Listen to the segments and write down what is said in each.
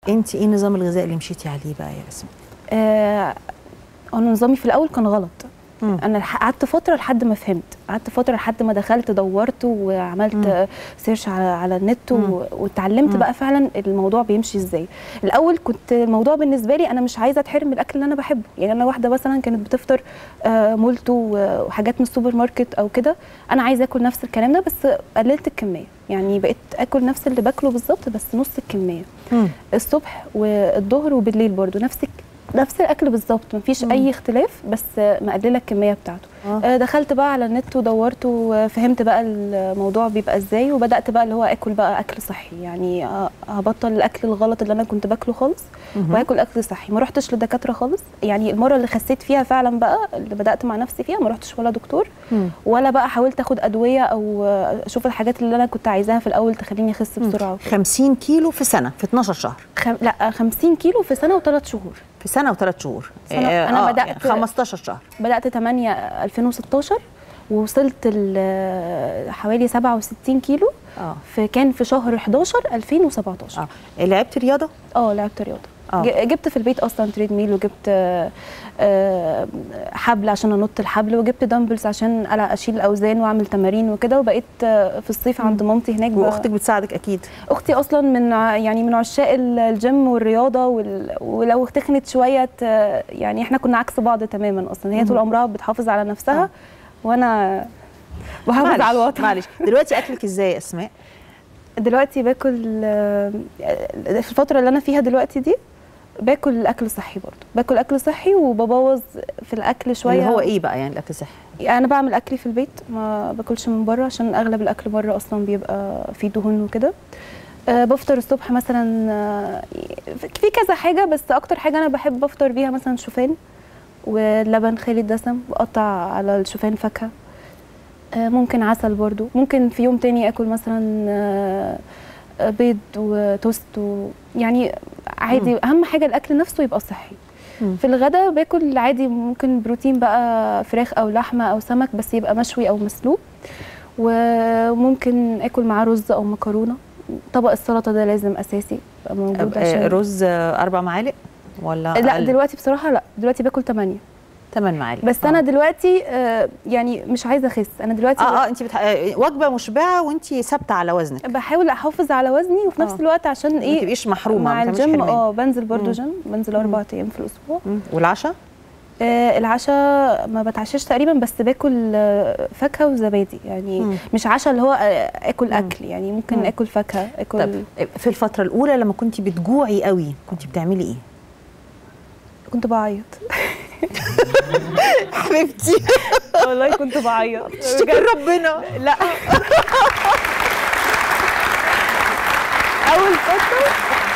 انت ايه النظام الغذائي اللي مشيتي عليه بقى يا اسماء آه، انا نظامي في الاول كان غلط مم. انا لح- قعدت فتره لحد ما فهمت قعدت فتره لحد ما دخلت دورت وعملت مم. سيرش على على النت مم. و- واتعلمت مم. بقى فعلا الموضوع بيمشي ازاي الاول كنت الموضوع بالنسبه لي انا مش عايزه اتحرم من الاكل اللي انا بحبه يعني انا واحده مثلا كانت بتفطر آه، مولتو و- وحاجات من السوبر ماركت او كده انا عايزه اكل نفس الكلام ده بس قللت الكميه يعني بقيت اكل نفس اللي باكله بالظبط بس نص الكميه مم. الصبح والظهر وبالليل برضو نفس الك- نفس الاكل بالظبط مفيش مم. اي اختلاف بس مقلله الكميه بتاعته آه. آه، دخلت بقى على النت ودورت وفهمت بقى الموضوع بيبقى ازاي وبدات بقى اللي هو اكل بقى اكل صحي يعني آه، هبطل الاكل الغلط اللي انا كنت باكله خالص مهم. واكل اكل صحي ما رحتش لدكاتره خالص يعني المره اللي خسيت فيها فعلا بقى اللي بدات مع نفسي فيها ما رحتش ولا دكتور مم. ولا بقى حاولت اخد ادويه او آه، اشوف الحاجات اللي انا كنت عايزاها في الاول تخليني اخس بسرعه وكده. 50 كيلو في سنه في 12 شهر خم... لا 50 كيلو في سنه وثلاث شهور في سنه وثلاث شهور سنة. آه، أنا آه، بدأت- يعني 15 شهر بدات 8 2016 ووصلت ل- حوالي 67 كيلو اه في كان في شهر 11 2017 اه لعبت رياضه اه لعبت رياضه آه. ج- جبت في البيت اصلا تريد ميل وجبت آه، آه، حبل عشان انط الحبل وجبت دمبلز عشان ألا اشيل الاوزان واعمل تمارين وكده وبقيت آه، في الصيف عند مامتي هناك ب- واختك بتساعدك اكيد اختي اصلا من ع- يعني من عشاق ال- الجيم والرياضه وال... ولو تخنت شويه ت- يعني احنا كنا عكس بعض تماما اصلا هي طول عمرها بتحافظ على نفسها آه. وانا بحافظ معلش، على الوطن معلش دلوقتي اكلك ازاي يا اسماء دلوقتي باكل آه، في الفتره اللي انا فيها دلوقتي دي باكل اكل صحي برضه باكل اكل صحي وببوظ في الاكل شويه اللي هو ايه بقى يعني الاكل صحي انا بعمل اكلي في البيت ما باكلش من بره عشان اغلب الاكل بره اصلا بيبقى فيه دهون وكده أه بفطر الصبح مثلا آه، في كذا حاجه بس اكتر حاجه انا بحب افطر بيها مثلا شوفان ولبن خالي الدسم بقطع على الشوفان فاكهه آه، ممكن عسل برضو ممكن في يوم تاني اكل مثلا آه، آه، بيض وتوست و يعني عادي مم. اهم حاجه الاكل نفسه يبقى صحي مم. في الغداء باكل عادي ممكن بروتين بقى فراخ او لحمه او سمك بس يبقى مشوي او مسلوق وممكن اكل معاه رز او مكرونه طبق السلطه ده لازم اساسي يبقى موجود آه، عشان رز آه، اربع معالق ولا لا أقل؟ دلوقتي بصراحه لا دلوقتي باكل 8 8 معالق بس آه. انا دلوقتي آه، يعني مش عايزه اخس انا دلوقتي اه اه انت بتح... آه، وجبه مشبعه وانت ثابته على وزنك بحاول احافظ على وزني وفي نفس آه. الوقت عشان ما ايه تبقيش محرومه مع ما تعمليش الجيم حرمان. اه بنزل برضو مم. جيم بنزل اربع ايام في الاسبوع مم. والعشاء آه العشاء ما بتعشاش تقريبا بس باكل آه، فاكهه وزبادي يعني مم. مش عشاء اللي هو آه، اكل مم. اكل يعني ممكن مم. اكل فاكهه اكل طب في الفتره الاولى لما كنت بتجوعي قوي كنت بتعملي ايه كنت بعيط حبيبتي والله كنت بعيط اشتكي ربنا لا اول فتره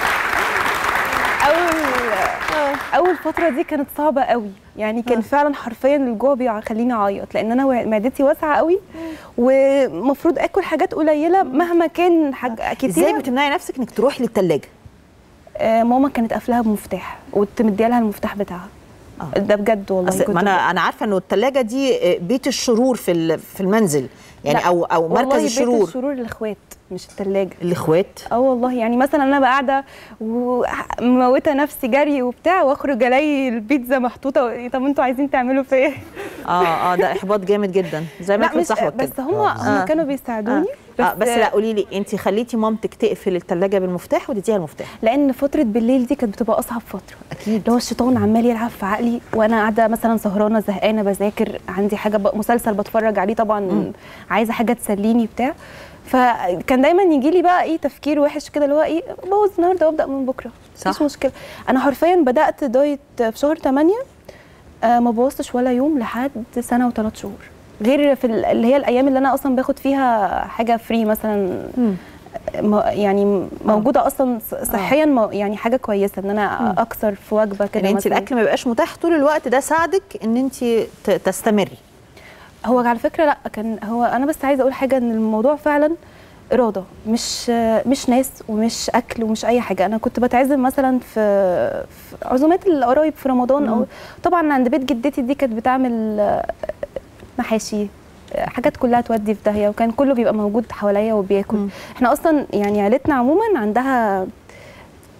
اول اول فتره دي كانت صعبه قوي يعني كان آه. فعلا حرفيا الجوع بيخليني اعيط لان انا وا- معدتي واسعه قوي ومفروض اكل حاجات قليله مهما كان حاجه كتير ازاي بتمنعي نفسك انك تروحي للثلاجه آه ماما كانت قافلاها بمفتاح وتمديها لها المفتاح بتاعها آه. ده بجد والله أصل كنت ما انا انا عارفه انه الثلاجه دي بيت الشرور في ال- في المنزل يعني لا، او او والله مركز بيت الشرور الشرور الاخوات مش الثلاجه الاخوات اه والله يعني مثلا انا بقى قاعده وموته نفسي جري وبتاع واخرج الاقي البيتزا محطوطه و- طب انتوا عايزين تعملوا فيا ايه؟ اه اه ده احباط جامد جدا زي ما لا كان مش صاحبك بس كده هم آه، هم آه. كانوا بيساعدوني بس, آه بس لا قولي لي انت خليتي مامتك تقفل الثلاجه بالمفتاح وتديها المفتاح لان فتره بالليل دي كانت بتبقى اصعب فتره اكيد اللي هو الشيطان عمال يلعب في عقلي وانا قاعده مثلا سهرانه زهقانه بذاكر عندي حاجه ب... مسلسل بتفرج عليه طبعا مم. عايزه حاجه تسليني بتاع فكان دايما يجي لي بقى ايه تفكير وحش كده اللي هو ايه بوظ النهارده وابدا من بكره صح. مفيش مشكله انا حرفيا بدات دايت في شهر 8 آه ما بوظتش ولا يوم لحد سنه وثلاث شهور غير في ال- اللي هي الايام اللي انا اصلا باخد فيها حاجه فري مثلا مم. م- يعني موجوده اصلا ص- صحيا مو- يعني حاجه كويسه ان انا مم. اكثر في وجبه كده يعني انت مثلاً. الاكل ما يبقاش متاح طول الوقت ده ساعدك ان انت ت- تستمري هو على فكره لا كان هو انا بس عايزه اقول حاجه ان الموضوع فعلا اراده مش مش ناس ومش اكل ومش اي حاجه انا كنت بتعزم مثلا في, في عزومات القرايب في رمضان او مم. طبعا عند بيت جدتي دي كانت بتعمل آه، محاشي آه، حاجات كلها تودي في داهيه وكان كله بيبقى موجود حواليا وبياكل مم. احنا اصلا يعني عيلتنا عموما عندها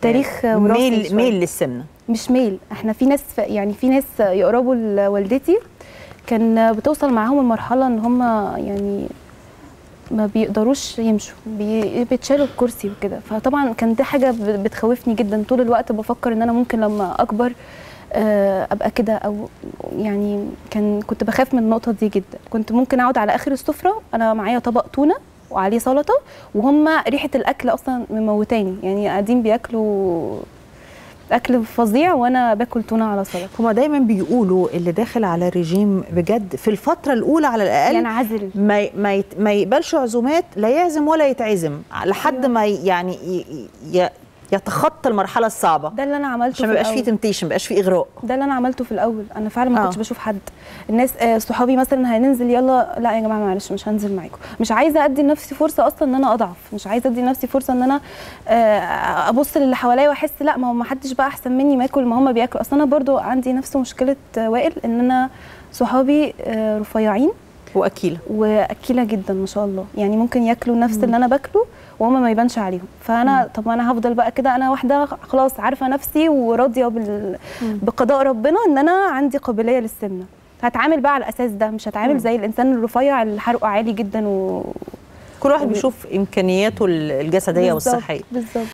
تاريخ وراثي ميل شوية. ميل للسمنه مش ميل احنا في ناس يعني في ناس يقربوا لوالدتي كان بتوصل معاهم المرحله ان هم يعني ما بيقدروش يمشوا بي- بيتشالوا الكرسي وكده فطبعا كان دي حاجه ب- بتخوفني جدا طول الوقت بفكر ان انا ممكن لما اكبر آه، ابقى كده او يعني كان كنت بخاف من النقطه دي جدا كنت ممكن اقعد على اخر السفره انا معايا طبق تونه وعليه سلطه وهم ريحه الاكل اصلا مموتاني يعني قاعدين بياكلوا اكل فظيع وانا باكل تونه على سلطه هما دايما بيقولوا اللي داخل على رجيم بجد في الفتره الاولى على الاقل ينعزل ما ي- ما يت- ما يقبلش عزومات لا يعزم ولا يتعزم لحد أيوة. ما ي- يعني ي- ي- يتخطى المرحله الصعبه ده اللي انا عملته عشان ما في يبقاش فيه الأول. تمتيشن ما يبقاش فيه اغراء ده اللي انا عملته في الاول انا فعلا ما آه. كنتش بشوف حد الناس آه، صحابي مثلا هننزل يلا لا يا جماعه معلش مش هنزل معاكم مش عايزه ادي لنفسي فرصه اصلا ان انا اضعف مش عايزه ادي لنفسي فرصه ان انا آه، ابص للي حواليا واحس لا ما هو ما حدش بقى احسن مني ما اكل ما هم بياكلوا اصلا انا برضو عندي نفس مشكله آه، وائل ان انا صحابي آه، رفيعين واكيله واكيله جدا ما شاء الله يعني ممكن ياكلوا نفس اللي انا باكله وهم ما يبانش عليهم فانا طب ما انا هفضل بقى كده انا واحده خلاص عارفه نفسي وراضيه بال... بقضاء ربنا ان انا عندي قابليه للسمنه هتعامل بقى على الاساس ده مش هتعامل زي الانسان الرفيع اللي حرقه عالي جدا و كل واحد بيشوف امكانياته الجسديه بالظبط، والصحيه بالظبط